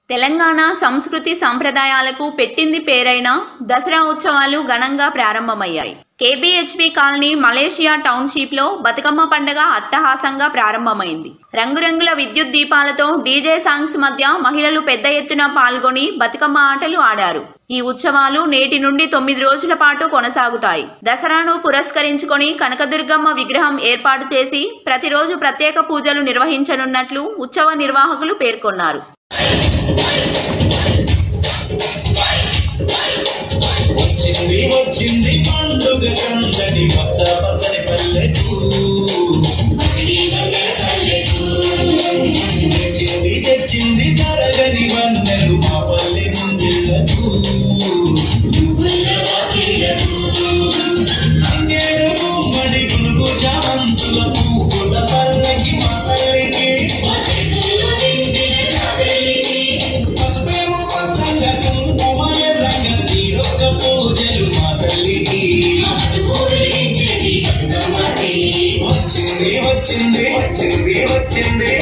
తెలంగాణ సంస్కృతి సంప్రదాయాలకు పెట్టింది పేరైన దసరా ఉత్సవాలు ఘనంగా ప్రారంభమయ్యాయి కేబీహెచ్పి కాలనీ మలేషియా టౌన్షిప్లో బతుకమ్మ పండుగ అట్టహాసంగా ప్రారంభమైంది రంగురంగుల విద్యుత్ దీపాలతో డీజే సాంగ్స్ మధ్య మహిళలు పెద్ద ఎత్తున పాల్గొని బతుకమ్మ ఆటలు ఆడారు ఈ ఉత్సవాలు నేటి నుండి తొమ్మిది రోజుల పాటు కొనసాగుతాయి దసరాను పురస్కరించుకొని కనకదుర్గమ్మ విగ్రహం ఏర్పాటు చేసి ప్రతిరోజు ప్రత్యేక పూజలు నిర్వహించనున్నట్లు ఉత్సవ నిర్వాహకులు పేర్కొన్నారు వచ్చింది వచ్చింది పండుగ సందడి పచ్చ పచ్చని పల్లెకు తెచ్చింది తెచ్చింది తరగని వన్నెలు మా పల్లె ముంగిళ్ళకు అంగేడు గుమ్మడి గురుగు చామంతుల పువ్వుల పల్లకి మా తల్లికి పసుపేమో పచ్చంగా కుంకుమ ఎర్రంగా తీరొక్క పూజలు మా తల్లికి వచ్చింది వచ్చింది వచ్చింది వచ్చింది